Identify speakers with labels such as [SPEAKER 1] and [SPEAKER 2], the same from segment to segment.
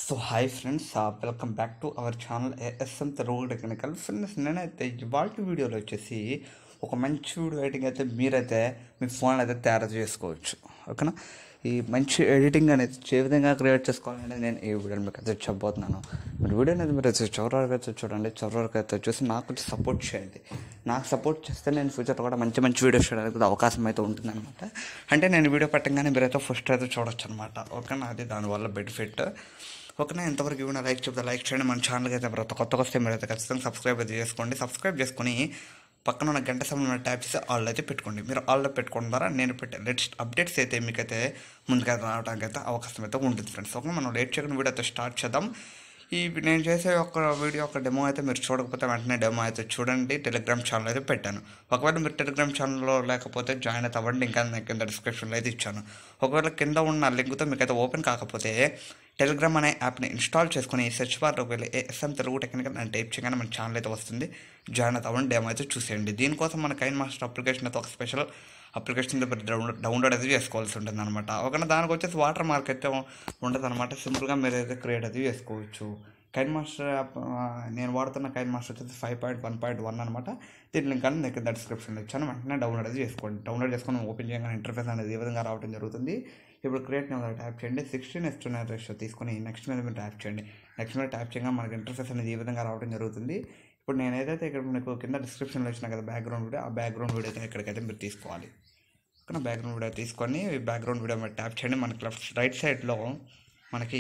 [SPEAKER 1] so hi friends welcome back to our channel ASM Telugu technical friends నేనైతే ఇవాళ వీడియోలో వచ్చేసి ఒక మంచి వీడియో ఎడిటింగ్ అయితే మీరైతే మీ ఫోన్ అయితే తయారు చేసుకోవచ్చు ఓకేనా ఈ మంచి ఎడిటింగ్ అనేది ఏ విధంగా క్రియేట్ చేసుకోవాలని నేను ఈ వీడియోని మీకు అయితే చెప్పబోతున్నాను మీరు వీడియో అనేది మీరు అయితే చివరి వరకు అయితే చూడండి చివరి వరకు అయితే చూసి నాకు కొంచెం సపోర్ట్ చేయండి నాకు సపోర్ట్ చేస్తే నేను ఫ్యూచర్లో కూడా మంచి మంచి వీడియోస్ చేయడానికి కూడా అవకాశం అయితే ఉంటుందన్నమాట అంటే నేను వీడియో పెట్టగానే మీరైతే ఫస్ట్ అయితే చూడొచ్చు అనమాట ఓకేనా అది దానివల్ల బెనిఫిట్ ఓకేనా ఎంతవరకు ఇవ్వనా లైక్ చెప్తే లైక్ చేయండి మన ఛానల్కి అయితే మీరు కొత్తగా వస్తే మీరు అయితే ఖచ్చితంగా సబ్స్క్రైబ్ అయితే చేసుకోండి సబ్స్క్రైబ్ చేసుకొని పక్కన ఉన్న గంట సమయంలో ట్యాప్ చేసి ఆల్ అయితే పెట్టుకోండి మీరు ఆల్లో పెట్టుకోవడం ద్వారా నేను పెట్టే లేటెస్ట్ అప్డేట్స్ అయితే మీకైతే ముందుగా రావడానికి అయితే అవకాశం అయితే ఉంటుంది ఫ్రెండ్స్ ఓకే మనం లేట్ చేయకుండా వీడియో అయితే స్టార్ట్ చేద్దాం ఈ నేను చేసే ఒక వీడియో ఒక డెమో అయితే మీరు చూడకపోతే వెంటనే డెమో అయితే చూడండి టెలిగ్రామ్ ఛానల్ అయితే పెట్టాను ఒకవేళ మీరు టెలిగ్రామ్ ఛానల్లో లేకపోతే జాయిన్ అయితే అవ్వండి ఇంకా నేను కింద డిస్క్రిప్షన్లో అయితే ఇచ్చాను ఒకవేళ కింద ఉన్న లింక్తో మీకు అయితే ఓపెన్ కాకపోతే టెలిగ్రామ్ అనే యాప్ని ఇన్స్టాల్ చేసుకుని సెర్చ్ బార్లోకి వెళ్ళి ఎస్ఎం తెలుగు టెక్నికల్ అని టైప్ చేయగానే మన ఛానల్ అయితే వస్తుంది జాయిన్ అయితే అవ్వండి డెమో అయితే చూసేయండి దీనికోసం మన కైన్ మాస్టర్ అప్లికేషన్ అయితే ఒక స్పెషల్ అప్లికేషన్ డౌన్లోడ్ డౌన్లోడ్ అయితే చేసుకోవాల్సి ఉంటుంది అనమాట ఒకవేళ దానికి వచ్చేసి వాటర్ మార్క్ అయితే ఉండదు అనమాట సింపుల్గా మీరు అయితే క్రియేట్ అయితే చేసుకోవచ్చు కైన్ మాస్టర్ యాప్ ఆ, నేను వాడుతున్న కైన్ మాస్టర్ వచ్చేసి five point one point one అనమాట దీని లింక్ అని నేను కింద డిస్క్రిప్షన్లో ఇచ్చాను వెంటనే డౌన్లోడ్ అయితే చేసుకోండి డౌన్లోడ్ చేసుకొని ఓపెన్ చేయగానే ఇంటర్ఫేస్ అనేది ఈ విధంగా రావడం జరుగుతుంది ఇప్పుడు క్రియేట్ మీద ట్యాప్ చేయండి sixteen is to nine ratio తీసుకొని నెక్స్ట్ మీద మీరు ట్యాప్ చేయండి నెక్స్ట్ మీద ట్యాప్ చేయగా మనకి ఇంటర్ఫేస్ అనేది ఈ విధంగా రావడం జరుగుతుంది ఇప్పుడు నేను ఏదైతే ఇక్కడ మీకు కింద డిస్క్రిప్షన్లో ఇచ్చిన కదా బ్యాక్గ్రౌండ్ వీడియో ఆ బ్యాక్గ్రౌండ్ వీడియో అయితే ఇక్కడికైతే మీరు తీసుకోవాలి ఇక్కడ బ్యాక్గ్రౌండ్ వీడియో తీసుకొని బ్యాక్గ్రౌండ్ వీడియో మీద ట్యాప్ చేయండి మనకి లెఫ్ట్ రైట్ సైడ్లో మనకి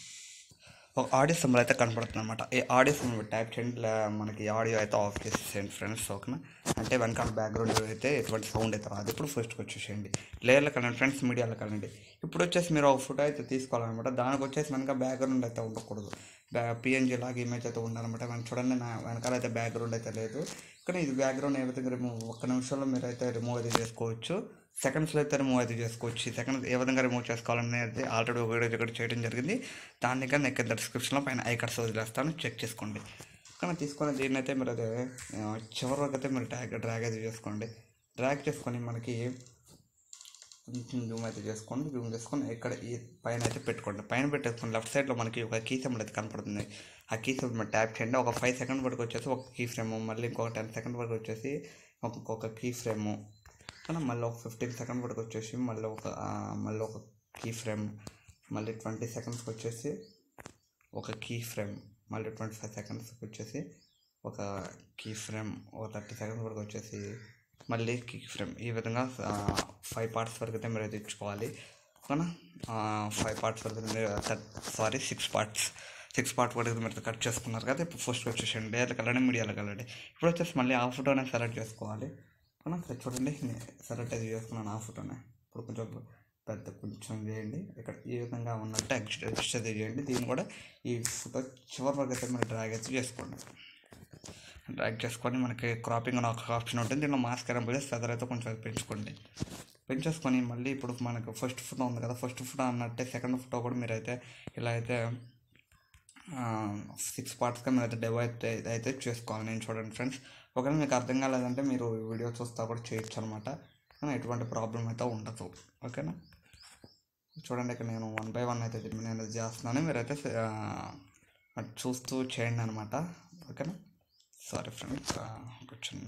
[SPEAKER 1] ఒక ఆడియో సింబల్ అయితే కనపడుతుంది అనమాట ఈ ఆడియో సింబల్ ట్యాప్ చేయండి లే- మనకి ఆడియో అయితే ఆఫ్ చేసేసేయండి ఫ్రెండ్స్ ఓకేనా అంటే వెనకాల బ్యాక్గ్రౌండ్ అయితే ఎటువంటి సౌండ్ అయితే రాదు ఇప్పుడు ఫస్ట్కి వచ్చేసేయండి లేయర్లో కలండి ఫ్రెండ్స్ మీడియాలో కలండి ఇప్పుడు వచ్చేసి మీరు ఒక ఫోటో అయితే తీసుకోవాలన్నమాట దానికి వచ్చేసి వెనక బ్యాక్గ్రౌండ్ అయితే ఉండకూడదు పిఎన్జీ లాగా ఇమేజ్ అయితే ఉండాలన్నమాట మనం చూడండి నా వెనకాల అయితే బ్యాక్గ్రౌండ్ అయితే లేదు కానీ ఇది బ్యాక్గ్రౌండ్ ఏ విధంగా రిమూవ్ ఒక్క నిమిషంలో మీరు అయితే రిమూవ్ అయితే చేసుకోవచ్చు సెకండ్స్లో అయితే రిమూవ్ అయితే చేసుకోవచ్చు సెకండ్ ఏ విధంగా రిమూవ్ చేసుకోవాలనేది ఆల్రెడీ ఒక వీడియో ఇక్కడ చేయడం జరిగింది దాన్ని కానీ నేను కింద డిస్క్రిప్షన్లో పైన ఐకార్డ్స్ వదిలేస్తాను చెక్ చేసుకోండి కానీ తీసుకొని దీన్ని అయితే మీరు అయితే ఆ, చివరి వరకు అయితే మీరు డ్రాగ్ డ్రాగ్ అయితే చేసుకోండి డ్రాగ్ చేసుకొని మనకి కొంచెం జూమ్ అయితే చేసుకోండి జూమ్ చేసుకొని ఇక్కడ ఈ పైన అయితే పెట్టుకోండి పైన పెట్టేసుకొని లెఫ్ట్ సైడ్లో మనకి ఒక కీ సింబల్ అయితే కనపడుతుంది ఆ కీ సింబల్ మీద ట్యాప్ చేయండి ఒక ఫైవ్ సెకండ్ వరకు వచ్చేసి ఒక కీ ఫ్రేమ్ మళ్ళీ ఇంకొక టెన్ సెకండ్ వరకు వచ్చేసి ఇంకొక కీ ఫ్రేమ్ కానీ మళ్ళీ ఒక ఫిఫ్టీన్ సెకండ్ వరకు వచ్చేసి మళ్ళీ ఒక ఆ, మళ్ళీ ఒక కీ ఫ్రేమ్ మళ్ళీ ట్వంటీ సెకండ్స్కి వచ్చేసి ఒక కీ ఫ్రేమ్ మళ్ళీ ట్వంటీ ఫైవ్ సెకండ్స్కి వచ్చేసి ఒక కీ ఫ్రేమ్ ఒక థర్టీ సెకండ్స్ వరకు వచ్చేసి మళ్ళీ కీ ఫ్రేమ్ ఈ విధంగా ఫైవ్ పార్ట్స్ వరకు అయితే మీరు అయితే ఇచ్చుకోవాలి ఓకేనా ఫైవ్ పార్ట్స్ వరకు మీరు sorry six parts six part వరకు మీరు కట్ చేసుకున్నారు కదా ఇప్పుడు ఫస్ట్ వచ్చేసండి లేయర్కి వెళ్ళండి మీడియాలోకి వెళ్ళండి ఇప్పుడు వచ్చేసి మళ్ళీ ఆ ఫోటోనే సెలెక్ట్ చేసుకోవాలి ఓకేనా ఇక్కడ చూడండి నేను సెలెక్ట్ అయితే చేసుకున్నాను ఆ ఫోటోనే ఇప్పుడు కొంచెం పెద్ద కొంచెం చేయండి ఇక్కడ ఈ విధంగా ఉన్నట్టు ఎక్స్ట్రా ఎక్స్ట్రా చేయండి దీన్ని కూడా ఈ ఫోటో చివరి వరకు అయితే మీరు డ్రాగ్ అయితే చేసుకోండి డ్రాగ్ చేసుకొని మనకి క్రాపింగ్ అని ఒక ఆప్షన్ ఉంటుంది దీనిలో మాస్క్ అయినా పోయి ఫెదర్ అయితే కొంచెం అది పెంచుకోండి పెంచేసుకొని మళ్ళీ ఇప్పుడు మనకు ఫస్ట్ ఫోటో ఉంది కదా ఫస్ట్ ఫోటో అన్నట్టే సెకండ్ ఫోటో కూడా మీరైతే ఇలా అయితే సిక్స్ పార్ట్స్గా మీరు అయితే డివైడ్ అయితే చేసుకోవాలి నేను చూడండి ఫ్రెండ్స్ ఒకవేళ మీకు అర్థం కాలేదంటే మీరు ఈ వీడియో చూస్తా కూడా చేయొచ్చు అనమాట కానీ ఎటువంటి ప్రాబ్లం అయితే ఉండదు ఓకేనా చూడండి ఇక్కడ నేను వన్ బై వన్ అయితే దీన్ని నేను చేస్తున్నాను మీరైతే ఆ, అది చూస్తూ చేయండి అనమాట ఓకేనా సారీ ఫ్రెండ్స్ ఒక చిన్న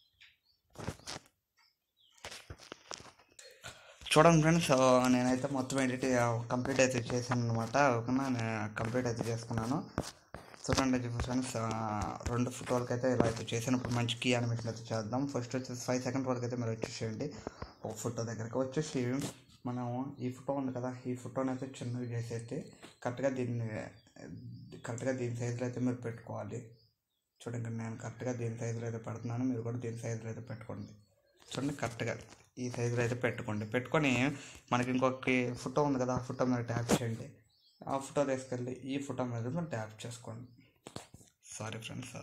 [SPEAKER 1] చూడండి ఫ్రెండ్స్ నేనైతే మొత్తం ఎడిట్ కంప్లీట్ అయితే చేశాను అనమాట ఓకేనా నేను కంప్లీట్ అయితే చేసుకున్నాను చూడండి ఫ్రెండ్స్ రెండు ఫోటోలకి అయితే ఇలా అయితే చేశాను ఇప్పుడు మంచి కీ అనిమేషన్ అయితే చేద్దాం ఫస్ట్ వచ్చేసి ఫైవ్ సెకండ్ వరకు అయితే మీరు వచ్చేసేయండి ఒక ఫోటో దగ్గరికి వచ్చేసి మనం ఈ ఫోటో ఉంది కదా ఈ ఫోటోని అయితే చిన్నవి చేసి అయితే కరెక్ట్గా దీన్ని కరెక్ట్గా దీని సైజులో అయితే మీరు పెట్టుకోవాలి చూడండి నేను కరెక్ట్గా దీని సైజులో అయితే పెడుతున్నాను మీరు కూడా దీని సైజులో అయితే పెట్టుకోండి చూడండి కరెక్ట్గా ఈ సైజులో అయితే పెట్టుకోండి పెట్టుకొని మనకి ఇంకొక ఫోటో ఉంది కదా ఆ ఫోటో మీద ట్యాప్ చేయండి ఆ ఫోటో తీసుకెళ్ళి ఈ ఫోటో మీద మీరు ట్యాప్ చేసుకోండి సారీ ఫ్రెండ్స్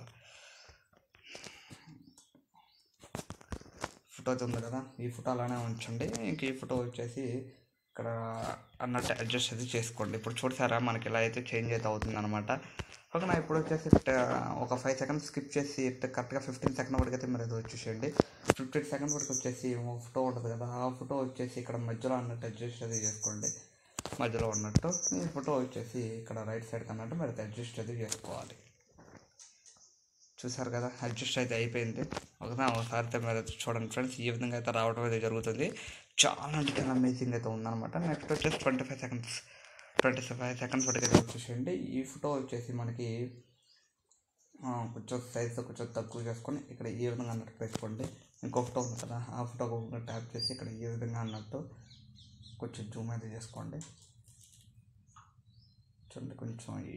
[SPEAKER 1] ఫోటో అయితే ఉంది కదా ఈ ఫోటో అలానే ఉంచండి ఇంక ఈ ఫోటో వచ్చేసి ఇక్కడ అన్నట్టు అడ్జస్ట్ అయితే చేసుకోండి ఇప్పుడు చూసారా మనకి ఇలా అయితే చేంజ్ అయితే అవుతుంది అనమాట ఓకేనా ఇప్పుడు వచ్చేసి ఇట్ట ఒక ఫైవ్ సెకండ్స్ స్కిప్ చేసి ఇట్ట కరెక్ట్గా ఫిఫ్టీన్ సెకండ్ వరకు అయితే మీరు అది వచ్చేసేయండి ఫిఫ్టీన్ సెకండ్ వరకు వచ్చేసి ఒక ఫోటో ఉంటుంది కదా ఆ ఫోటో వచ్చేసి ఇక్కడ మధ్యలో అన్నట్టు అడ్జస్ట్ అయితే చేసుకోండి మధ్యలో ఉన్నట్టు ఈ ఫోటో వచ్చేసి ఇక్కడ రైట్ సైడ్ అన్నట్టు మీరు అడ్జస్ట్ అయితే చేసుకోవాలి చూసారు కదా అడ్జస్ట్ అయితే అయిపోయింది ఒకదా ఒకసారి అయితే మీరు అయితే చూడండి ఫ్రెండ్స్ ఈ విధంగా అయితే రావడం అయితే జరుగుతుంది చాలా అంటే చాలా అమేజింగ్ అయితే ఉందన్నమాట నెక్స్ట్ వచ్చేసి twenty five seconds twenty five seconds వరకు అయితే వచ్చేసేయండి ఈ ఫోటో వచ్చేసి మనకి ఆ, కొంచెం సైజ్ కొంచెం తక్కువ చేసుకొని ఇక్కడ ఈ విధంగా అన్నట్టు వేసుకోండి ఇంకో ఫోటో ఉంది కదా ఆ ఫోటో ట్యాప్ చేసి ఇక్కడ ఈ విధంగా అన్నట్టు కొంచెం జూమ్ అయితే చేసుకోండి చూడండి కొంచెం ఈ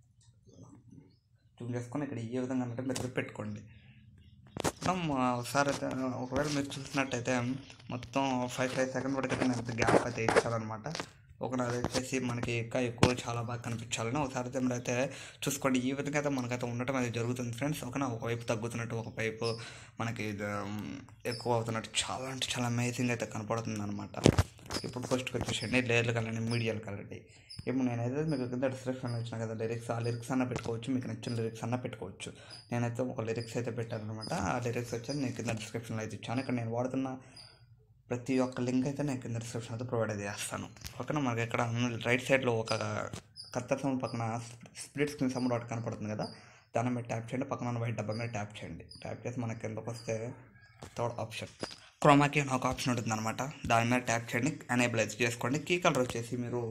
[SPEAKER 1] జూమ్ చేసుకొని ఇక్కడ ఈ విధంగా అన్నట్టు మీరు పెట్టుకోండి మొత్తం ఆ, ఒకసారి అయితే ఒకవేళ మీరు చూసినట్టయితే మొత్తం ఫైవ్ ఫైవ్ సెకండ్ వరకు అయితే నేను గ్యాప్ అయితే ఇచ్చానమాట ఒక నాది వచ్చేసి మనకి ఇంకా ఎక్కువ చాలా బాగా కనిపించాలని ఒకసారి అయితే మీరు అయితే చూసుకోండి ఈ విధంగా అయితే మనకైతే ఉండటం అయితే జరుగుతుంది ఫ్రెండ్స్ ఒక ఒకవైపు తగ్గుతున్నట్టు ఒకవైపు మనకి ఇది, ఉమ్, ఎక్కువ అవుతున్నట్టు చాలా అంటే చాలా అమేజింగ్ అయితే కనపడుతుంది అనమాట ఇప్పుడు ఫస్ట్కి వచ్చేసండి లేయర్లు కలండి మీడియాలు కలండి ఇప్పుడు నేనైతే మీకు కింద డిస్క్రిప్షన్లో ఇచ్చిన కదా లిరిక్స్ ఆ లిరిక్స్ అన్న పెట్టుకోవచ్చు మీకు నచ్చిన లిరిక్స్ అన్న పెట్టుకోవచ్చు నేనైతే ఒక లిరిక్స్ అయితే పెట్టాను అనమాట ఆ లిరిక్స్ వచ్చి నేను కింద డిస్క్రిప్షన్లో అయితే ఇచ్చాను ఇక్కడ నేను వాడుతున్న ప్రతి ఒక్క లింక్ అయితే నేను కింద డిస్క్రిప్షన్ అయితే ప్రొవైడ్ అయితే చేస్తాను ఓకేనా మనకి ఇక్కడ రైట్ సైడ్లో ఒక కత్తర్ సౌండ్ పక్కన స్ప్లిట్ స్క్రీన్ సౌండ్ ఒకటి కనపడుతుంది కదా దాని మీద ట్యాప్ చేయండి పక్కన ఉన్న వైట్ డబ్బా మీద ట్యాప్ చేయండి ట్యాప్ చేసి మనకి కిందకు వస్తే థర్డ్ ఆప్షన్ క్రోమాకి అని ఒక ఆప్షన్ ఉంటుంది అనమాట దాని మీద ట్యాప్ చేయండి ఎనేబుల్ అయితే చేసుకోండి కీ కలర్ వచ్చేసి మీరు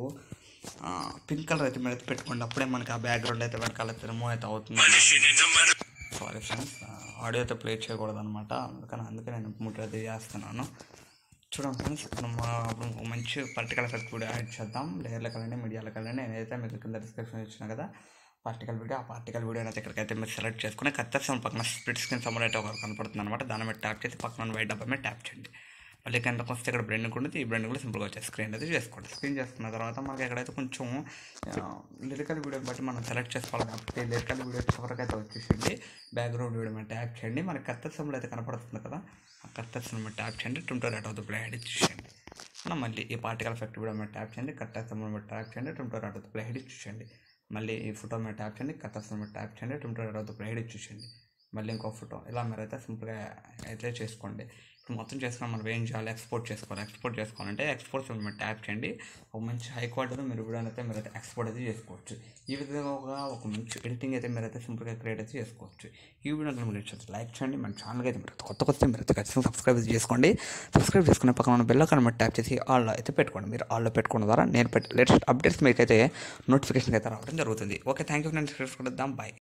[SPEAKER 1] పింక్ కలర్ అయితే మీరు అయితే పెట్టుకోండి అప్పుడే మనకి ఆ బ్యాక్గ్రౌండ్ అయితే వెనకాల రిమూవ్ అయితే అవుతుంది సారీ ఫ్రెండ్స్ ఆడియో అయితే ప్లే చేయకూడదు అనమాట అందుకని అందుకే నేను ముట్టు అయితే చేస్తున్నాను చూడండి ఫ్రెండ్స్ మనం ఆ, ఇప్పుడు ఒక మంచి పర్టికల్ ఎఫెక్ట్ వీడియో యాడ్ చేద్దాం లేయర్లకు వెళ్ళండి మీడియాలకు వెళ్ళండి నేనైతే మీకు కింద డిస్క్రిప్షన్ ఇచ్చిన కదా పార్టికల్ వీడియో ఆ పార్టికల్ వీడియో అయితే ఇక్కడికైతే మీరు సెలెక్ట్ చేసుకుని కత్తర్ సౌండ్ పక్కన స్ప్లిట్ స్క్రీన్ సమ్మర్ అయితే ఒకటి కనపడుతుంది అనమాట దాని మీద ట్యాప్ చేసి పక్కన వైట్ డబ్బా మీద ట్యాప్ చేయండి మళ్ళీ కిందకు వస్తే ఇక్కడ బ్రెండింగ్ ఉంటుంది ఈ బ్రెండింగ్ కూడా సింపుల్గా వచ్చే స్క్రీన్ అయితే చేసుకోండి స్క్రీన్ చేసుకున్న తర్వాత మనకి ఎక్కడైతే కొంచెం లిరికల్ వీడియో బట్టి మనం సెలెక్ట్ చేసుకోవాలి కాబట్టి లిరికల్ వీడియో చివరికి అయితే వచ్చేసింది బ్యాక్గ్రౌండ్ వీడియో మీద ట్యాప్ చేయండి మనకి కత్తర్ సమ్ములు అయితే కనపడుతుంది కదా ఆ కత్తర్ సమ్ మీద ట్యాప్ చేయండి ట్వంటీ రేట్ అవుతుంది ప్లే హెడ్ ఇచ్చేయండి మనం మళ్ళీ ఈ పార్టికల్ ఎఫెక్ట్ వీడియో మీద ట్యాప్ చేయండి కత్తర్ సమ్ మీద ట్యాప్ చేయండి ట్వంటీ రేట్ అవుతుంది ప్లే హెడ్ ఇచ్చేయండి మళ్ళీ ఈ ఫోటో మీద ట్యాప్ చేయండి కత్తర్ సమ్ మీద ట్యాప్ చేయండి ట్వంటీ రేట్ అవుతుంది ప్లే హెడ్ ఇచ్చేయండి మళ్ళీ ఇంకో ఫోటో ఇలా మీరు అయితే సింపుల్గా అయితే చేసుకోండి ఇప్పుడు మొత్తం చేసుకుని మనం ఏం చేయాలి ఎక్స్పోర్ట్ చేసుకోవాలి ఎక్స్పోర్ట్ చేసుకోవాలంటే ఎక్స్పోర్ట్ మీరు ట్యాప్ చేయండి ఒక మంచి హై క్వాలిటీలో మీరు వీడియో అయితే మీరు అయితే ఎక్స్పోర్ట్ అయితే చేసుకోవచ్చు ఈ విధంగా ఒక ఒక మంచి ఎడిటింగ్ అయితే మీరు అయితే సింపుల్గా క్రియేట్ అయితే చేసుకోవచ్చు ఈ వీడియో అయితే మీరు ఇచ్చేది లైక్ చేయండి మన ఛానల్కి అయితే మీరు కొత్త కొత్త మీరు అయితే ఖచ్చితంగా సబ్స్క్రైబ్ చేసుకోండి సబ్స్క్రైబ్ చేసుకునే పక్కన ఉన్న బెల్ కానీ ట్యాప్ చేసి ఆల్లో అయితే పెట్టుకోండి మీరు ఆల్లో పెట్టుకోవడం ద్వారా నేను పెట్టే లేటెస్ట్ అప్డేట్స్ మీకైతే నోటిఫికేషన్ అయితే రావడం జరుగుతుంది okay thank you friends bye